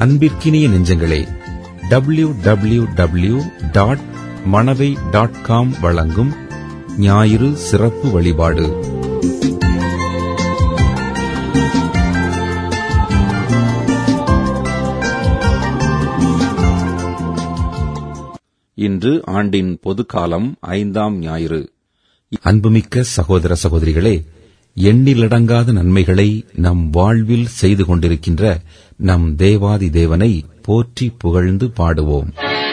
அன்பிற்கினிய நெஞ்சங்களே W W W dot Manavai dot com வழங்கும் ஞாயிறு சிறப்பு வழிபாடு இன்று ஆண்டின் பொதுக்காலம் ஐந்தாம் ஞாயிறு அன்புமிக்க சகோதர சகோதரிகளே எண்ணிலடங்காத நன்மைகளை நம் வாழ்வில் செய்து கொண்டிருக்கின்ற நம் தேவாதி தேவனை போற்றி புகழ்ந்து பாடுவோம்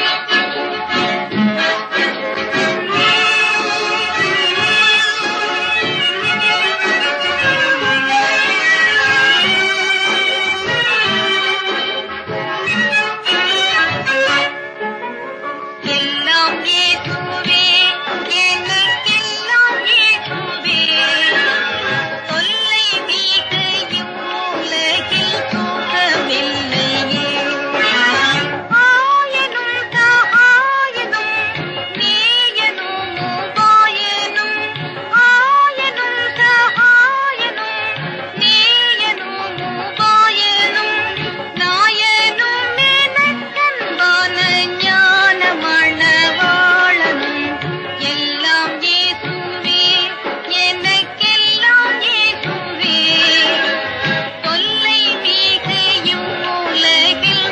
எல்லாம் இயேசுவே எனக்கெல்லாம் இயேசுவே தொல்லை மிக இவ்வுலகில் சுகமில்லையே ஆயனும் சகாயனும் நேயனும் உபாயனும் ஆயனும் சகாயனும் நேயனும் உபாயனும் நாயனும் எனக்கன்பான ஞானமணவாளனும் எல்லாம் இயேசுவே எனக்கெல்லாம் இயேசுவே தொல்லை மிக இவ்வுலகில்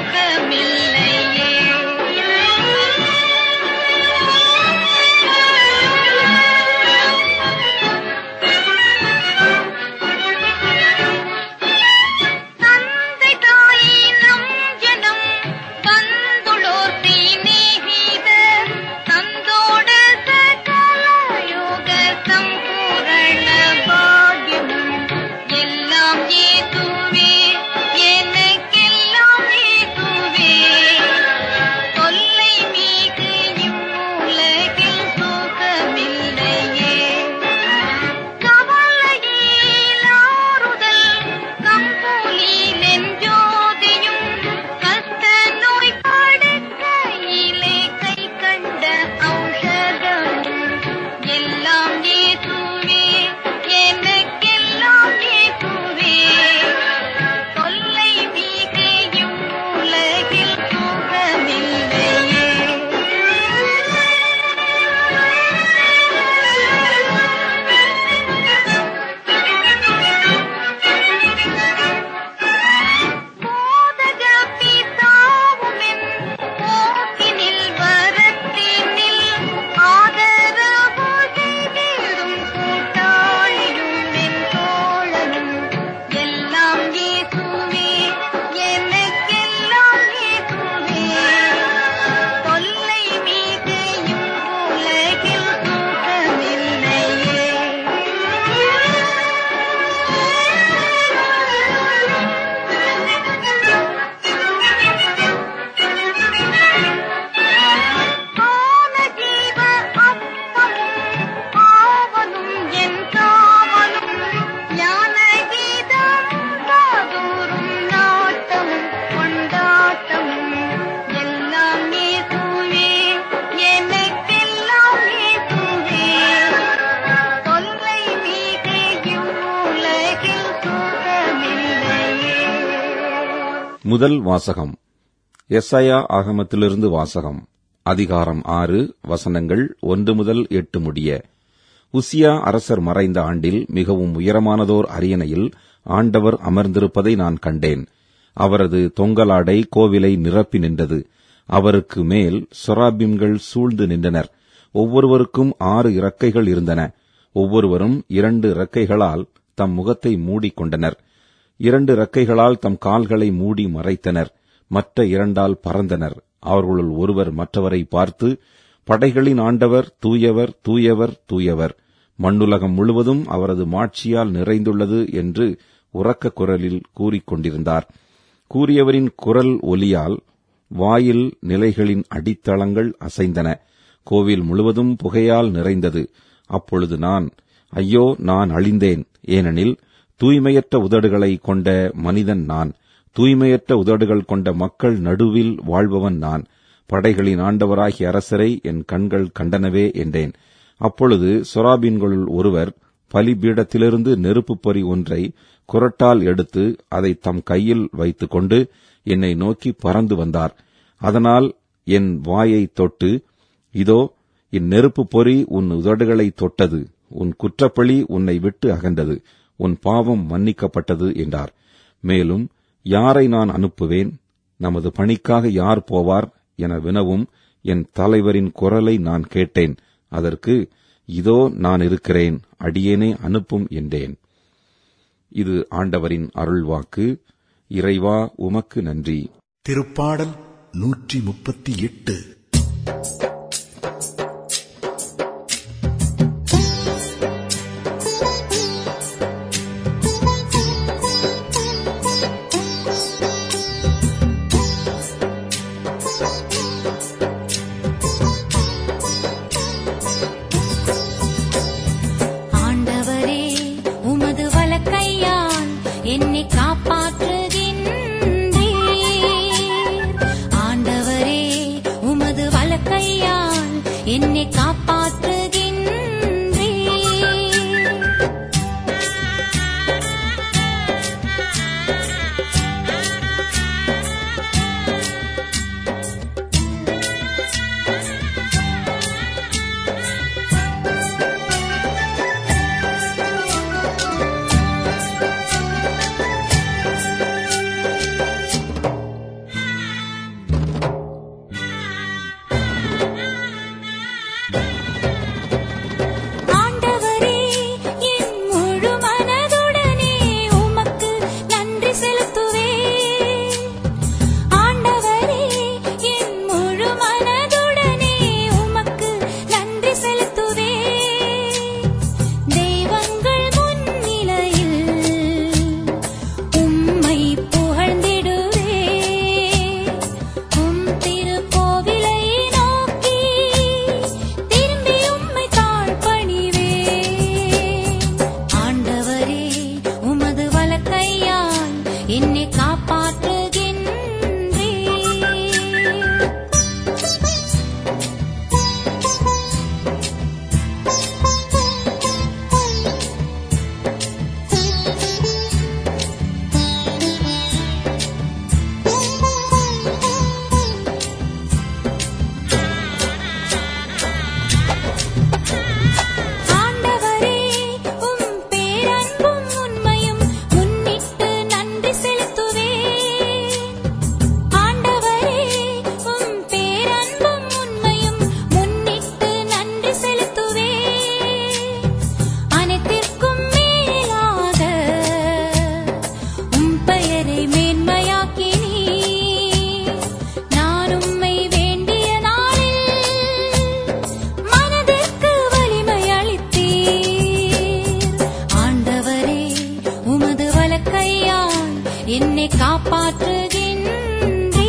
சுகமில்லையே தந்தை தாயை நம் ஜனம் வந்துளோர் தீநீகித தந்தோட சகல யோக சம்பூரண பாக்யமும் எல்லாம் ஏதுவே எனக்கெல்லாம் ஏதுவே தொல்லை மீது இவ்வுலகில் சுகமில்லையே கவலையிலாறுதல் கம்பூலிலென் ஜோதியும் கஷ்ட நோய் படுக்கையிலே கை கண்ட ஔஷதமும் எல்லாம் ஏதுவே எனக்கெல்லாம் ஏதுவே தொல்லை மிக இவ்வுலகில் போதக பிதாவுமென் போக்கினில் வரத்தினில் ஆதரவு செய்திடும் கூட்டாளியும் என் தோழனும் எல்லாம் இயேசுவே எனக்கெல்லாம் இயேசுவே தொல்லை மீது இவ்வுலகில் ஆன ஜீவ அப்பமும் ஆவலும் என் காவலும் ஞான கீதமும் சாதுரும் நாட்டமும் கொண்டாட்டமும் எல்லாம் இயேசுவே எனக்கெல்லாம் இயேசுவே தொல்லை மீது இவ்வுலகில் சுகமில்லையே முதல் வாசகம் எஸ்ஐயா ஆகமத்திலிருந்து வாசகம் அதிகாரம் ஆறு வசனங்கள் ஒன்று முதல் எட்டு முடிய உசியா அரசர் மறைந்த ஆண்டில் மிகவும் உயரமானதோர் அரியணையில் ஆண்டவர் அமர்ந்திருப்பதை நான் கண்டேன் அவரது தொங்கலாடை கோவிலை நிரப்பி நின்றது அவருக்கு மேல் சொராபிம்கள் சூழ்ந்து நின்றனர் ஒவ்வொருவருக்கும் ஆறு இறக்கைகள் இருந்தன ஒவ்வொருவரும் இரண்டு இறக்கைகளால் தம் முகத்தை மூடிக்கொண்டனர் இரண்டு இறக்கைகளால் தம் கால்களை மூடி மறைத்தனர் மற்ற இரண்டால் பறந்தனர் அவர்களுள் ஒருவர் மற்றவரை பார்த்து படைகளின் ஆண்டவர் தூயவர் தூயவர் தூயவர் மண்ணுலகம் முழுவதும் அவரது மாட்சியால் நிறைந்துள்ளது என்று உரக்க குரலில் கூறிக்கொண்டிருந்தார் கூறியவரின் குரல் ஒலியால் வாயில் நிலைகளின் அடித்தளங்கள் அசைந்தன கோவில் முழுவதும் புகையால் நிறைந்தது அப்பொழுது நான் ஐயோ நான் அழிந்தேன் ஏனெனில் தூய்மையற்ற உதடுகளை கொண்ட மனிதன் நான் தூய்மையற்ற உதடுகள் கொண்ட மக்கள் நடுவில் வாழ்பவன் நான் படைகளின் ஆண்டவராகிய அரசரை என் கண்கள் கண்டனவே என்றேன் அப்பொழுது சொராபீன்களுள் ஒருவர் பலிபீடத்திலிருந்து நெருப்புப் பொறி ஒன்றை குரட்டால் எடுத்து அதை தம் கையில் வைத்துக் கொண்டு என்னை நோக்கி பறந்து வந்தார் அதனால் என் வாயை தொட்டு இதோ இந்நெருப்பு பொறி உன் உதடுகளை தொட்டது உன் குற்றப்பழி உன்னை விட்டு அகன்றது உன் பாவம் மன்னிக்கப்பட்டது என்றார் மேலும் யாரை நான் அனுப்புவேன் நமது பணிக்காக யார் போவார் என வினவும் என் தலைவரின் குரலை நான் கேட்டேன் அதற்கு இதோ நான் இருக்கிறேன் அடியேனே அனுப்பும் என்றேன் இது ஆண்டவரின் அருள்வாக்கு இறைவா உமக்கு நன்றி திருப்பாடல் நூற்றி முப்பத்தி எட்டு ஆண்டவரே உமது வலக்கையால் என்னை காப்பாற்றுகின்றீர் ஆண்டவரே உமது வலக்கையால் என்னை காப்பாற்றுகின்றீர் ஆண்டவரே என் முழு மனதுடனே உமக்கு நன்றி செலுத்துவேன் ஆண்டவரே என் முழு மனதுடனே உமக்கு நன்றி செலுத்துவேன் தெய்வங்கள் முன்னிலையில் உம்மை புகழ்ந்திடுவேன் உம் திருக்கோவிலை நோக்கி திரும்பி உம்மை தாழ்பணிவேன் ஆண்டவரே உமது வலக்கையால் என்னை காப்பாற்றுகின்றீர் ஆண்டவரே உம் பேரன்பும் உண்மையும் முன்னிட்டு நன்றி செலுத்துவேன் ஆண்டவரே உம் பேரன்பும் உண்மையும் முன்னிட்டு நன்றி செலுத்துவேன் அனைத்திற்கும் மேலாக உம் பெயரை மேன்மையாக்கினீர் நான் உம்மை வேண்டிய நாளில் மனதிற்கு வலிமை அளித்தீர் ஆண்டவரே உமது வலக்கையால் என்னை காப்பாற்றுகின்றீர்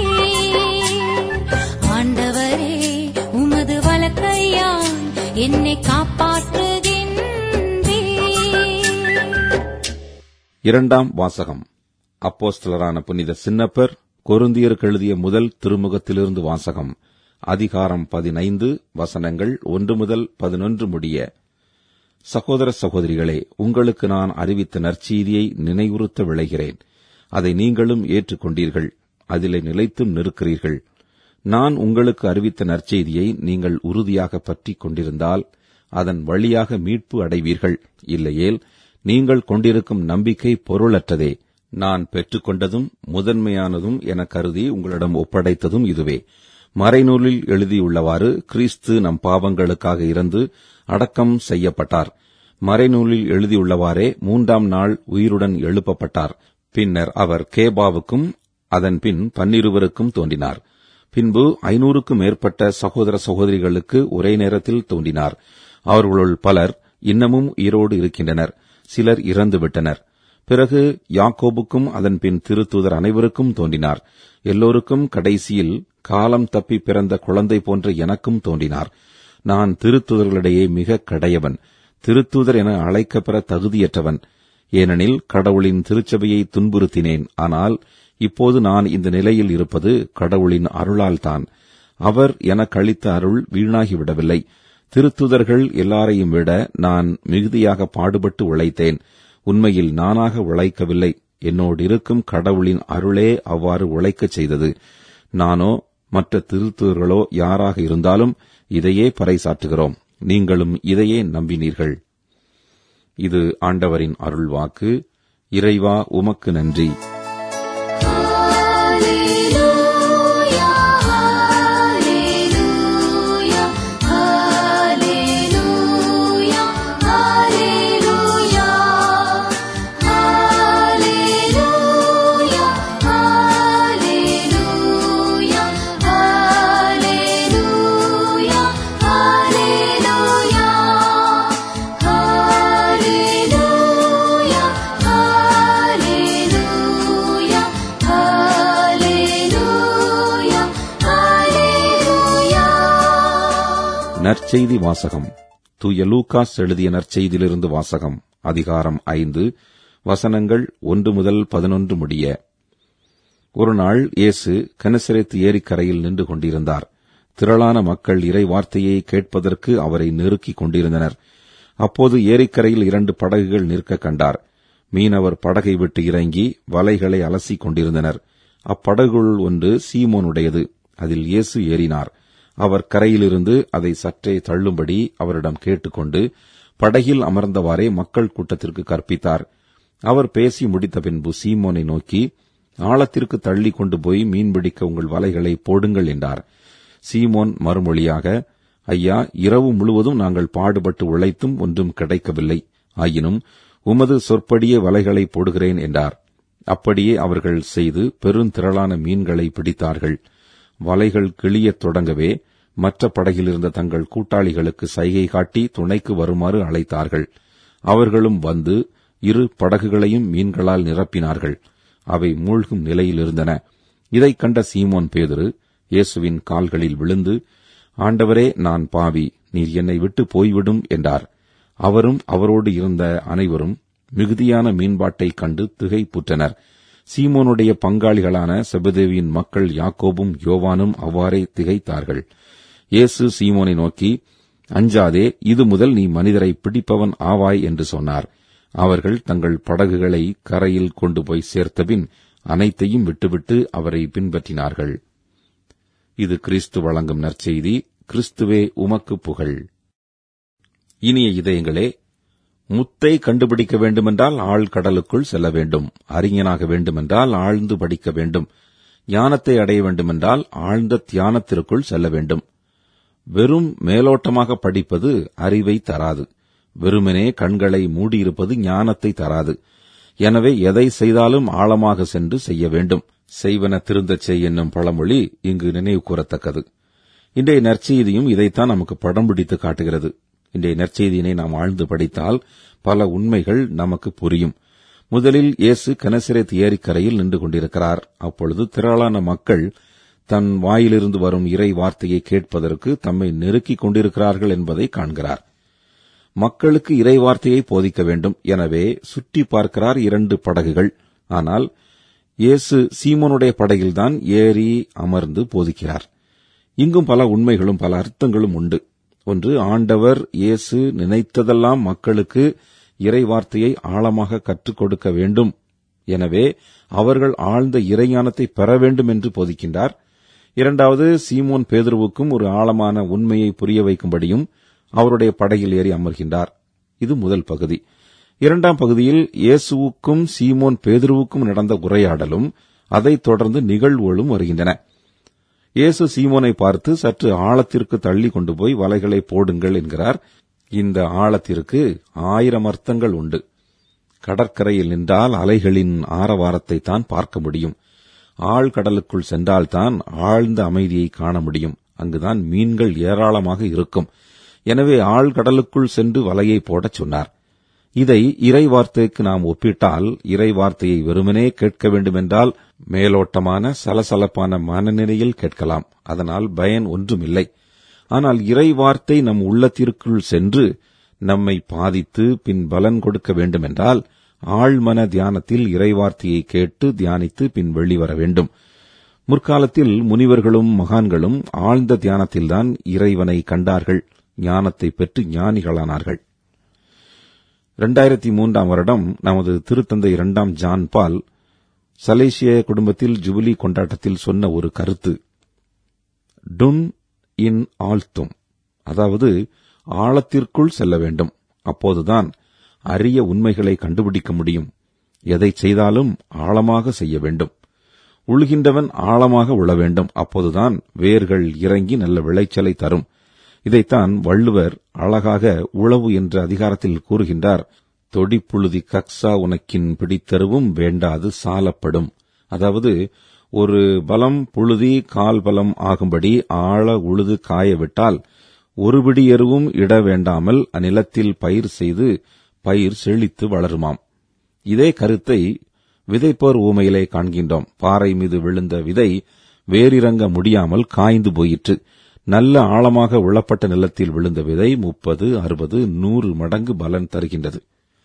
ஆண்டவரே உமது வலக்கையால் என்னை காப்பாற்றுகின்றீர் இரண்டாம் வாசகம் அப்போஸ்தலரான புனித சின்னப்பர் கொருந்தியருக்கு எழுதிய முதல் திருமுகத்திலிருந்து வாசகம் அதிகாரம் பதினைந்து வசனங்கள் ஒன்று முதல் பதினொன்று முடிய சகோதர சகோதரிகளே உங்களுக்கு நான் அறிவித்த நற்செய்தியை நினைவுறுத்த விளைகிறேன் அதை நீங்களும் ஏற்றுக்கொண்டீர்கள் அதிலே நிலைத்தும் நிற்கிறீர்கள் நான் உங்களுக்கு அறிவித்த நற்செய்தியை நீங்கள் உறுதியாக பற்றிக் கொண்டிருந்தால் அதன் வழியாக மீட்பு அடைவீர்கள் இல்லையேல் நீங்கள் கொண்டிருக்கும் நம்பிக்கை பொருளற்றதே நான் பெற்றுக்கொண்டதும் முதன்மையானதும் என கருதி உங்களிடம் ஒப்படைத்ததும் இதுவே மறைநூலில் எழுதியுள்ளவாறு கிறிஸ்து நம் பாவங்களுக்காக இறந்து அடக்கம் செய்யப்பட்டார் மறைநூலில் எழுதியுள்ளவாறே மூன்றாம் நாள் உயிருடன் எழுப்பப்பட்டார் பின்னர் அவர் கேபாவுக்கும் அதன் பின் பன்னிருவருக்கும் தோன்றினார் பின்பு ஐநூறுக்கும் மேற்பட்ட சகோதர சகோதரிகளுக்கு ஒரே நேரத்தில் தோன்றினார் அவர்களுள் பலர் இன்னமும் உயிரோடு இருக்கின்றனர் சிலர் இறந்துவிட்டனர் பிறகு யாக்கோபுக்கும் அதன் பின் திருத்தூதர் அனைவருக்கும் தோன்றினார் எல்லோருக்கும் கடைசியில் காலம் தப்பி பிறந்த குழந்தை போன்ற எனக்கும் தோன்றினார் நான் திருத்தூதர்களிடையே மிக கடையவன் திருத்தூதர் என அழைக்கப்பெற தகுதியற்றவன் ஏனெனில் கடவுளின் திருச்சபையை துன்புறுத்தினேன் ஆனால் இப்போது நான் இந்த நிலையில் இருப்பது கடவுளின் அருளால்தான் அவர் எனக்கு அளித்த அருள் வீணாகிவிடவில்லை திருத்துதர்கள் எல்லாரையும் விட நான் மிகுதியாக பாடுபட்டு உழைத்தேன் உண்மையில் நானாக உழைக்கவில்லை என்னோடு இருக்கும் கடவுளின் அருளே அவ்வாறு உழைக்கச் செய்தது நானோ மற்ற திருத்துதர்களோ யாராக இருந்தாலும் இதையே பறைசாற்றுகிறோம் நீங்களும் இதையே நம்பினீர்கள் இது ஆண்டவரின் அருள்வாக்கு இறைவா உமக்கு நன்றி Hallelujah, hallelujah, hallelujah, hallelujah, hallelujah, hallelujah, hallelujah, hallelujah, hallelujah, hallelujah, hallelujah, hallelujah. நற்செய்தி வாசகம் தூய லூகாஸ் எழுதிய நற்செய்தியிலிருந்து வாசகம் அதிகாரம் ஐந்து வசனங்கள் ஒன்று முதல் பதினொன்று முடிய ஒரு நாள் இயேசு கனசரேத் ஏரிக்கரையில் நின்று கொண்டிருந்தார் திரளான மக்கள் இறை வார்த்தையை கேட்பதற்கு அவரை நெருக்கிக் கொண்டிருந்தனர் அப்போது ஏரிக்கரையில் இரண்டு படகுகள் நிற்க கண்டார் மீனவர் படகை விட்டு இறங்கி வலைகளை அலசிக் கொண்டிருந்தனர் அப்படகுள் ஒன்று சீமோனுடையது அதில் இயேசு ஏறினார் அவர் கரையிலிருந்து அதை சற்றே தள்ளும்படி அவரிடம் கேட்டுக்கொண்டு படகில் அமர்ந்தவாறே மக்கள் கூட்டத்திற்கு கற்பித்தார் அவர் பேசி முடித்த பின்பு சீமோனை நோக்கி ஆழத்திற்கு தள்ளி கொண்டு போய் மீன்பிடிக்க உங்கள் வலைகளை போடுங்கள் என்றார் சீமோன் மறுமொழியாக ஐயா இரவு முழுவதும் நாங்கள் பாடுபட்டு உழைத்தும் ஒன்றும் கிடைக்கவில்லை ஆயினும் உமது சொற்படியே வலைகளை போடுகிறேன் என்றார் அப்படியே அவர்கள் செய்து பெருந்திரளான மீன்களை பிடித்தார்கள் வலைகள் கிளியத் தொடங்கவே மற்ற படகில் இருந்த தங்கள் கூட்டாளிகளுக்கு சைகை காட்டி துணைக்கு வருமாறு அழைத்தார்கள் அவர்களும் வந்து இரு படகுகளையும் மீன்களால் நிரப்பினார்கள் அவை மூழ்கும் நிலையில் இருந்தன இதைக் கண்ட சீமோன் பேதுரு இயேசுவின் கால்களில் விழுந்து ஆண்டவரே நான் பாவி நீர் என்னை விட்டு போய்விடும் என்றார் அவரும் அவரோடு இருந்த அனைவரும் மிகுதியான மீன்பாட்டைக் கண்டு திகைப்புற்றனர் சீமோனுடைய பங்காளிகளான செபதேவியின் மக்கள் யாக்கோபும் யோவானும் அவ்வாறே திகைத்தார்கள் இயேசு சீமோனை நோக்கி அஞ்சாதே இது முதல் நீ மனிதரை பிடிப்பவன் ஆவாய் என்று சொன்னார் அவர்கள் தங்கள் படகுகளை கரையில் கொண்டு போய் சேர்த்தபின் அனைத்தையும் விட்டுவிட்டு அவரை பின்பற்றினார்கள் இது கிறிஸ்து வழங்கும் நற்செய்தி கிறிஸ்துவே உமக்கு புகழ் இனிய இதயங்களே முத்தை கண்டுபிடிக்க வேண்டுமென்றால் ஆழ் கடலுக்குள் செல்ல வேண்டும் அறிஞனாக வேண்டுமென்றால் ஆழ்ந்து படிக்க வேண்டும் ஞானத்தை அடைய வேண்டுமென்றால் ஆழ்ந்த தியானத்திற்குள் செல்ல வேண்டும் வெறும் மேலோட்டமாக படிப்பது அறிவை தராது வெறுமனே கண்களை மூடியிருப்பது ஞானத்தை தராது எனவே எதை செய்தாலும் ஆழமாக சென்று செய்ய வேண்டும் செய்வன திருந்தச் செய் என்னும் பழமொழி இங்கு நினைவு கூறத்தக்கது இன்றைய நற்செய்தியும் இதைத்தான் நமக்கு படம் பிடித்து காட்டுகிறது இன்றைய நற்செய்தியினை நாம் ஆழ்ந்து படித்தால் பல உண்மைகள் நமக்கு புரியும் முதலில் இயேசு கனசரேத் ஏரிக்கரையில் நின்று கொண்டிருக்கிறார் அப்பொழுது திரளான மக்கள் தன் வாயிலிருந்து வரும் இறை வார்த்தையை கேட்பதற்கு தம்மை நெருக்கிக் கொண்டிருக்கிறார்கள் என்பதை காண்கிறார் மக்களுக்கு இறை வார்த்தையை போதிக்க வேண்டும் எனவே சுற்றி பார்க்கிறார் இரண்டு படகுகள் ஆனால் இயேசு சீமோனுடைய படகில்தான் ஏறி அமர்ந்து போதிக்கிறார் இங்கும் பல உண்மைகளும் பல அர்த்தங்களும் உண்டு ஒன்று ஆண்டவர் இயேசு நினைத்ததெல்லாம் மக்களுக்கு இறை வார்த்தையை ஆழமாக கற்றுக் கொடுக்க வேண்டும் எனவே அவர்கள் ஆழ்ந்த இறைஞானத்தை பெற வேண்டும் என்று போதிக்கின்றார் இரண்டாவது சீமோன் பேதுருவுக்கும் ஒரு ஆழமான உண்மையை புரிய வைக்கும்படியும் அவருடைய படகில் ஏறி அமர்கின்றார் இது முதல் பகுதி இரண்டாம் பகுதியில் இயேசுவுக்கும் சீமோன் பேதுருவுக்கும் நடந்த உரையாடலும் அதைத் தொடர்ந்து நிகழ்வுகளும் வருகின்றன இயேசு சீமோனை பார்த்து சற்று ஆழத்திற்கு தள்ளி கொண்டு போய் வலைகளை போடுங்கள் என்கிறார் இந்த ஆழத்திற்கு ஆயிரம் அர்த்தங்கள் உண்டு கடற்கரையில் நின்றால் அலைகளின் ஆரவாரத்தை தான் பார்க்க முடியும் ஆழ்கடலுக்குள் சென்றால்தான் ஆழ்ந்த அமைதியை காண முடியும் அங்குதான் மீன்கள் ஏராளமாக இருக்கும் எனவே ஆழ்கடலுக்குள் சென்று வலையை போடச் சொன்னார் இதை இறை வார்த்தைக்கு நாம் ஒப்பிட்டால் இறை வார்த்தையை வெறுமனே கேட்க வேண்டுமென்றால் மேலோட்டமான சலசலப்பான மனநிலையில் கேட்கலாம் அதனால் பயன் ஒன்றுமில்லை ஆனால் இறை வார்த்தை நம் உள்ளத்திற்குள் சென்று நம்மை பாதித்து பின் பலன் கொடுக்க வேண்டுமென்றால் ஆழ்மன தியானத்தில் இறைவார்த்தையை கேட்டு தியானித்து பின் வெளிவர வேண்டும் முற்காலத்தில் முனிவர்களும் மகான்களும் ஆழ்ந்த தியானத்தில்தான் இறைவனை கண்டார்கள் ஞானத்தை பெற்று ஞானிகளானார்கள் இரண்டாயிரத்தி மூன்றாம் வருடம் நமது திருத்தந்தை இரண்டாம் ஜான் பால் சலேசிய குடும்பத்தில் ஜூபிலி கொண்டாட்டத்தில் சொன்ன ஒரு கருத்து டுன் இன் ஆழ்த்தும் அதாவது ஆழத்திற்குள் செல்ல வேண்டும் அப்போதுதான் அரிய உண்மைகளை கண்டுபிடிக்க முடியும் எதை செய்தாலும் ஆழமாக செய்ய வேண்டும் உழுகின்றவன் ஆழமாக உழ வேண்டும் அப்போதுதான் வேர்கள் இறங்கி நல்ல விளைச்சலை தரும் இதைத்தான் வள்ளுவர் அழகாக உழவு என்ற அதிகாரத்தில் கூறுகின்றார் தொடிப்புழுதி கக்ஸா உனக்கின் பிடித்தருவும் வேண்டாது சாலப்படும் அதாவது ஒரு பலம் புழுதி கால் பலம் ஆகும்படி ஆழ உழுது காயவிட்டால் ஒரு பிடி எருவும் இட வேண்டாமல் அந்நிலத்தில் பயிர் செய்து பயிர் செழித்து வளருமாம் இதே கருத்தை விதைப்போர் ஊமையிலே காண்கின்றோம் பாறை மீது விழுந்த விதை வேரிறங்க முடியாமல் காய்ந்து போயிற்று நல்ல ஆழமாக உழப்பட்ட நிலத்தில் விழுந்த விதை முப்பது அறுபது நூறு மடங்கு பலன் தருகின்றது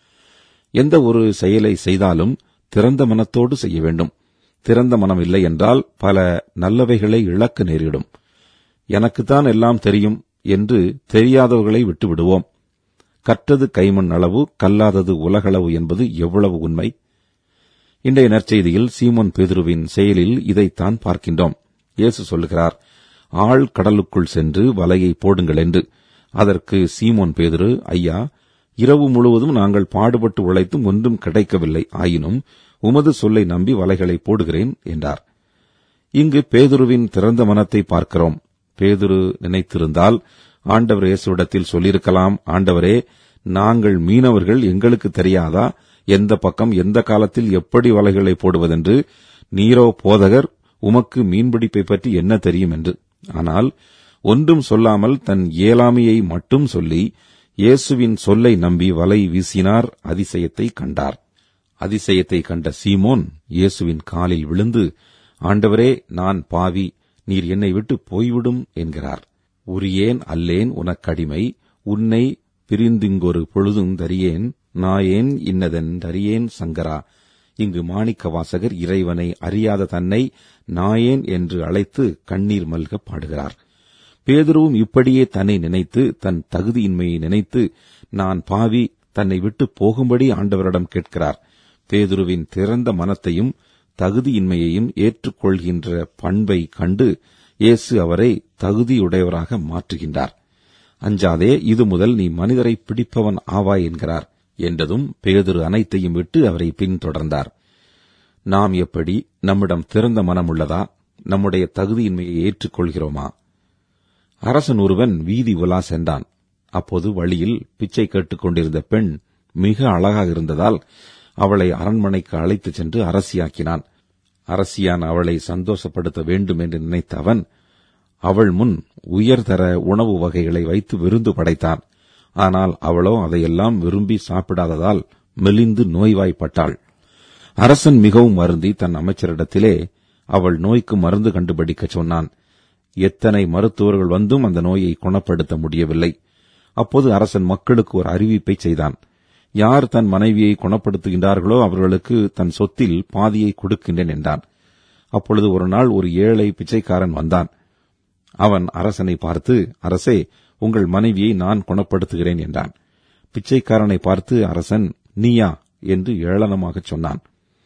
எந்த ஒரு செயலை செய்தாலும் திறந்த மனத்தோடு செய்ய வேண்டும் திறந்த மனம் இல்லை என்றால் பல நல்லவைகளை இழக்க நேரிடும் எனக்குத்தான் எல்லாம் தெரியும் என்று தெரியாதவர்களை விட்டு விடுவோம் கற்றது கைமண் அளவு கல்லாதது உலகளவு என்பது எவ்வளவு உண்மை இன்றைய நற்செய்தியில் சீமோன் பேதுருவின் செயலில் இதைத்தான் பார்க்கின்றோம் இயேசு சொல்லுகிறார் ஆழ் கடலுக்குள் சென்று வலையை போடுங்கள் என்று அதற்கு சீமோன் பேதுரு ஐயா இரவு முழுவதும் நாங்கள் பாடுபட்டு உழைத்தும் ஒன்றும் கிடைக்கவில்லை ஆயினும் உமது சொல்லை நம்பி வலைகளை போடுகிறேன் என்றார் இங்கு பேதுருவின் திறந்த மனத்தை பார்க்கிறோம் பேதுரு நினைத்திருந்தால் ஆண்டவர் இயேசுவிடத்தில் சொல்லியிருக்கலாம் ஆண்டவரே நாங்கள் மீனவர்கள் எங்களுக்கு தெரியாதா எந்த பக்கம் எந்த காலத்தில் எப்படி வலைகளை போடுவதென்று நீரோ போதகர் உமக்கு மீன்பிடிப்பை பற்றி என்ன தெரியும் என்று ஆனால் ஒன்றும் சொல்லாமல் தன் இயலாமையை மட்டும் சொல்லி இயேசுவின் சொல்லை நம்பி வலை வீசினார் அதிசயத்தை கண்டார் அதிசயத்தை கண்ட சீமோன் இயேசுவின் காலில் விழுந்து ஆண்டவரே நான் பாவி நீர் என்னை விட்டு போய்விடும் என்கிறார் உரியேன் அல்லேன் உனக்கடிமை உன்னை பிரிந்திங்கொரு பொழுதும் தரியேன் நாயேன் இன்னதென் தரியேன் சங்கரா இங்கு மாணிக்க வாசகர் இறைவனை அறியாத தன்னை நாயேன் என்று அழைத்து கண்ணீர் மல்க பாடுகிறார் பேதுருவும் இப்படியே தன்னை நினைத்து தன் தகுதியின்மையை நினைத்து நான் பாவி தன்னை விட்டு போகும்படி ஆண்டவரிடம் கேட்கிறார் பேதுருவின் திறந்த மனத்தையும் தகுதியின்மையையும் ஏற்றுக்கொள்கின்ற பண்பை கண்டு இயேசு அவரை தகுதியுடையவராக மாற்றுகின்றார் அஞ்சாதே இது முதல் நீ மனிதரை பிடிப்பவன் ஆவாய் என்கிறார் என்றதும் பேதுரு அனைத்தையும் விட்டு அவரை பின்தொடர்ந்தார் நாம் எப்படி நம்மிடம் திறந்த மனம் உள்ளதா நம்முடைய தகுதியின்மையை ஏற்றுக்கொள்கிறோமா அரசன் ஒருவன் வீதி உலா சென்றான் அப்போது வழியில் பிச்சை கேட்டுக் கொண்டிருந்த பெண் மிக அழகாக இருந்ததால் அவளை அரண்மனைக்கு அழைத்துச் சென்று அரசியாக்கினான் அரசியான் அவளை சந்தோஷப்படுத்த வேண்டும் என்று நினைத்த அவன் அவள் முன் உயர்தர உணவு வகைகளை வைத்து விருந்து படைத்தான் ஆனால் அவளோ அதையெல்லாம் விரும்பி சாப்பிடாததால் மெலிந்து நோய்வாய்ப்பட்டாள் அரசன் மிகவும் வருந்தி தன் அமைச்சரிடத்திலே அவள் நோய்க்கு மருந்து கண்டுபிடிக்கச் சொன்னான் எத்தனை மருத்துவர்கள் வந்தும் அந்த நோயை குணப்படுத்த முடியவில்லை அப்போது அரசன் மக்களுக்கு ஒரு அறிவிப்பை செய்தான் யார் தன் மனைவியை குணப்படுத்துகின்றார்களோ அவர்களுக்கு தன் சொத்தில் பாதியை கொடுக்கின்றேன் என்றான் அப்பொழுது ஒரு நாள் ஒரு ஏழை பிச்சைக்காரன் வந்தான் அவன் அரசனை பார்த்து அரசே உங்கள் மனைவியை நான் குணப்படுத்துகிறேன் என்றான் பிச்சைக்காரனை பார்த்து அரசன் நீயா என்று ஏளனமாகச் சொன்னான்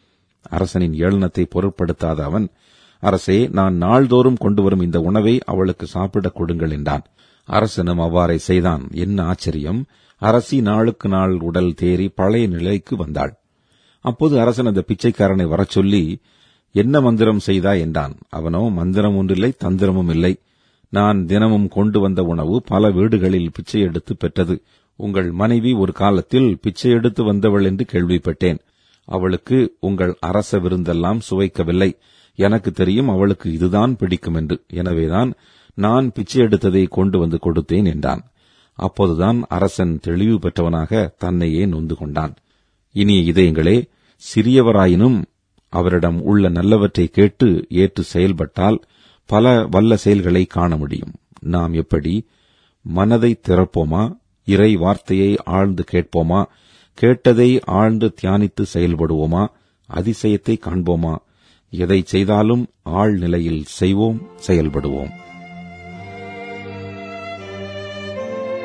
அரசனின் ஏளனத்தை பொருட்படுத்தாத அவன் அரசே நான் நாள்தோறும் கொண்டு வரும் இந்த உணவை அவளுக்கு சாப்பிடக் கொடுங்கள் என்றான் அரசனும் அவ்வாறே செய்தான் என்ன ஆச்சரியம் அரசி நாளுக்கு நாள் உடல் தேறி பழைய நிலைக்கு வந்தாள் அப்போது அரசன் அந்த பிச்சைக்காரனை வரச் சொல்லி என்ன மந்திரம் செய்தா என்றான் அவனோ மந்திரம் ஒன்றில்லை தந்திரமும் இல்லை நான் தினமும் கொண்டு வந்த உணவு பல வீடுகளில் பிச்சை எடுத்து பெற்றது உங்கள் மனைவி ஒரு காலத்தில் பிச்சை எடுத்து வந்தவள் என்று கேள்விப்பட்டேன் அவளுக்கு உங்கள் அரச விருந்தெல்லாம் சுவைக்கவில்லை எனக்கு தெரியும் அவளுக்கு இதுதான் பிடிக்கும் என்று எனவேதான் நான் பிச்சை எடுத்ததை கொண்டு வந்து கொடுத்தேன் என்றான் அப்போதுதான் அரசன் தெளிவு பெற்றவனாக தன்னையே நொந்து கொண்டான் இனிய இதயங்களே சிறியவராயினும் அவரிடம் உள்ள நல்லவற்றை கேட்டு ஏற்று செயல்பட்டால் பல வல்ல செயல்களை காண முடியும் நாம் எப்படி மனதை திறப்போமா இறை வார்த்தையை ஆழ்ந்து கேட்போமா கேட்டதை ஆழ்ந்து தியானித்து செயல்படுவோமா அதிசயத்தை காண்போமா எதை செய்தாலும் ஆழ்நிலையில் செய்வோம் செயல்படுவோம்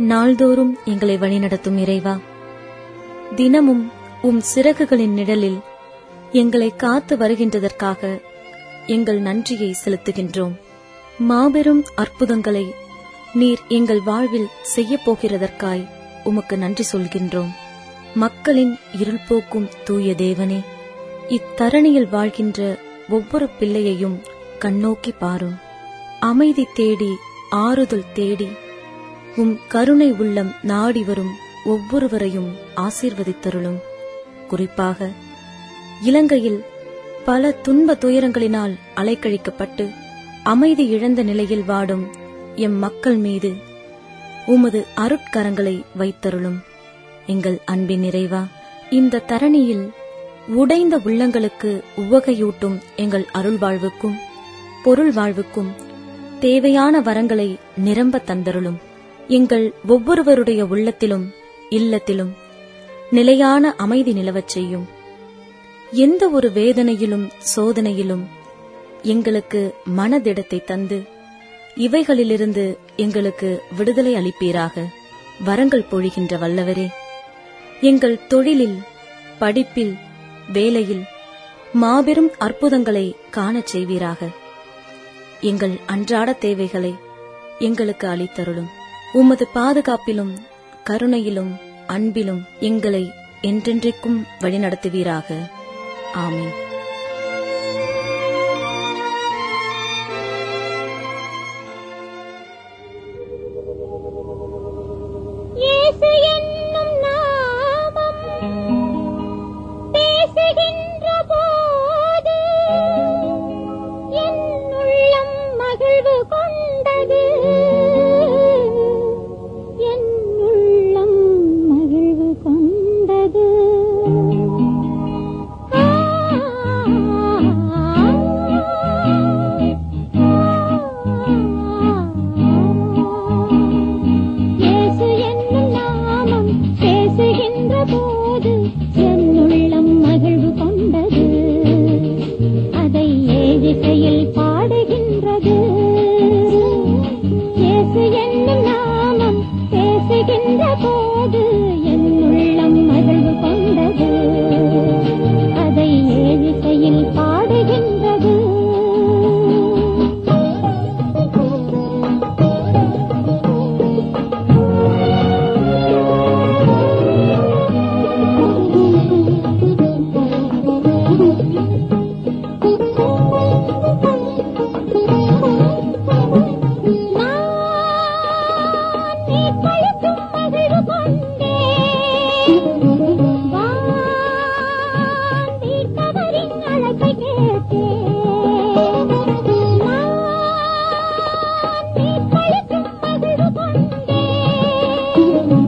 நாள்தோறும் எங்களை வழிநடத்தும் இறைவா தினமும் உம் சிறகுகளின் நிழலில் எங்களை காத்து வருகின்றதற்காக எங்கள் நன்றியை செலுத்துகின்றோம் மாபெரும் அற்புதங்களை நீர் எங்கள் வாழ்வில் செய்யப் போகிறதற்காய் உமக்கு நன்றி சொல்கின்றோம் மக்களின் இருள் போக்கும் தூய தேவனே இத்தரணியில் வாழ்கின்ற ஒவ்வொரு பிள்ளையையும் கண்ணோக்கி பாரும் அமைதி தேடி ஆறுதல் தேடி உம் கருணை உள்ளம் நாடி வரும் ஒவ்வொருவரையும் ஆசீர்வதித்தருளும் குறிப்பாக இலங்கையில் பல துன்ப துயரங்களினால் அலைக்கழிக்கப்பட்டு அமைதி இழந்த நிலையில் வாடும் எம் மக்கள் மீது உமது அருட்கரங்களை வைத்தருளும் எங்கள் அன்பின் நிறைவா இந்த தரணியில் உடைந்த உள்ளங்களுக்கு உவகையூட்டும் எங்கள் அருள் வாழ்வுக்கும் பொருள் வாழ்வுக்கும் தேவையான வரங்களை நிரம்ப தந்தருளும் எங்கள் ஒவ்வொருவருடைய உள்ளத்திலும் இல்லத்திலும் நிலையான அமைதி நிலவச் செய்யும் எந்த ஒரு வேதனையிலும் சோதனையிலும் எங்களுக்கு மனதிடத்தை தந்து இவைகளிலிருந்து எங்களுக்கு விடுதலை அளிப்பீராக வரங்கள் பொழிகின்ற வல்லவரே எங்கள் தொழிலில் படிப்பில் வேலையில் மாபெரும் அற்புதங்களை காணச் செய்வீராக எங்கள் அன்றாட தேவைகளை எங்களுக்கு அளித்தருளும் உமது பாதுகாப்பிலும் கருணையிலும் அன்பிலும் எங்களை என்றென்றைக்கும் வழிநடத்துவீராக ஆமென் இயேசு என்னும் நாமம் பேசுகின்ற போது என் உள்ளம் மகிழ்வு கொண்டது என் உள்ளம் மகிழ்வு கொண்டது ஆ, இயேசு என்னும் நாமம் பேசுகின்ற போது என் உள்ளம் மகிழ்வு கொண்டது அதை ஏழிசையில் பாடுகின்றது இயேசு என்னும் நாமம் பேசுகின்ற போது என் உள்ளம் மகிழ்வு கொண்டது அதை ஏழிசையில் பாடுகின்றது நான் மீட்பளிக்கும் மகிழ்வு கொண்டேன். வான் தீர்த்தவரின் அழைப்பை கேட்டேன். நான் மீட்பளிக்கும் மகிழ்வு கொண்டேன்.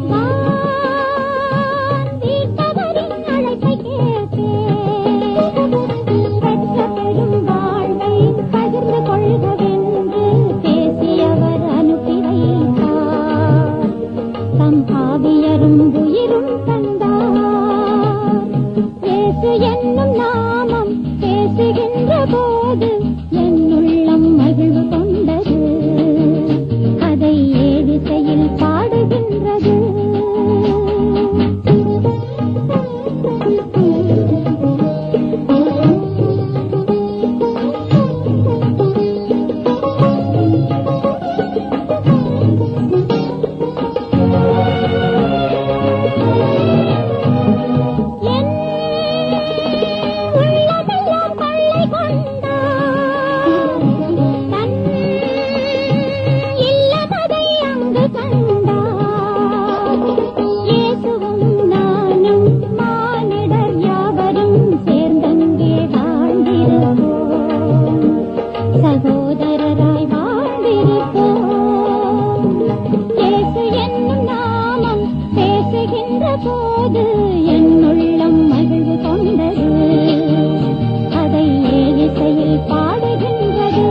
வான் தீர்த்தவரின் அழைப்பை கேட்டேன். பெற்ற பெரும் வாழ்வை பகிர்ந்து கொள்கவென்று பேசியவர் அனுப்பி வைத்தார் தம் ஆவியரும் உயிரும் தந்தார் இயேசு என்னும் நாமம் பேசுகின்ற போது என் உள்ளம் மகிழ்வு கொண்டது அதை ஏதிசையில் பாடுகின்றது என் உள்ளமெல்லாம் கொள்ளை கொண்டார். தன் இல்லமதை அங்கு கண்டார். இயேசுவும் நானும் மானிடர் யாவரும் சேர்ந்தங்கே வாழ்ந்திருப்போம். சகோதரராய் வாழ்ந்திருப்போம் இயேசு என்னும் நாமம் பேசுகின்ற போது என் உள்ளம் மகிழ்வு கொண்டது அதை ஏழிசையில் பாடுகின்றது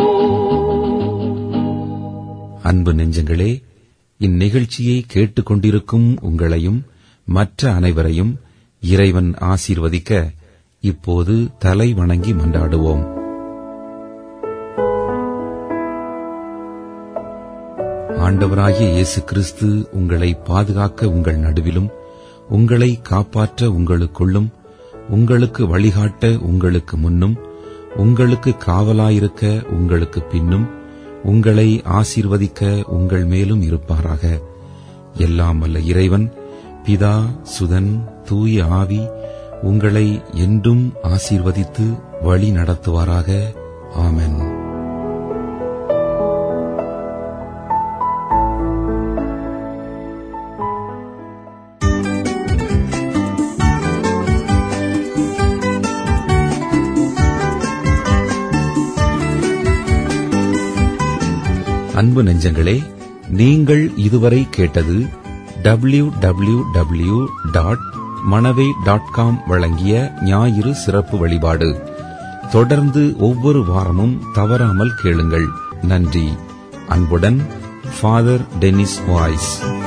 அன்பு நெஞ்சங்களே இந்நிகழ்ச்சியை கேட்டுக்கொண்டிருக்கும் உங்களையும் மற்ற அனைவரையும் இறைவன் ஆசீர்வதிக்க இப்போது தலை வணங்கி மன்றாடுவோம் ஆண்டவராகிய இயேசு கிறிஸ்து உங்களை பாதுகாக்க உங்கள் நடுவிலும் உங்களை காப்பாற்ற உங்களுக்குள்ளும் உங்களுக்கு வழிகாட்ட உங்களுக்கு முன்னும் உங்களுக்கு காவலாயிருக்க உங்களுக்கு பின்னும் உங்களை ஆசீர்வதிக்க உங்கள் மேலும் இருப்பாராக எல்லாம் வல்ல இறைவன் பிதா சுதன் தூய ஆவி உங்களை என்றும் ஆசீர்வதித்து வழி நடத்துவாராக ஆமென் அன்பு நெஞ்சங்களே நீங்கள் இதுவரை கேட்டது W W W dot Manavai dot com வழங்கிய ஞாயிறு சிறப்பு வழிபாடு தொடர்ந்து ஒவ்வொரு வாரமும் தவறாமல் கேளுங்கள் நன்றி அன்புடன் ஃபாதர் டென்னிஸ் வாய்ஸ்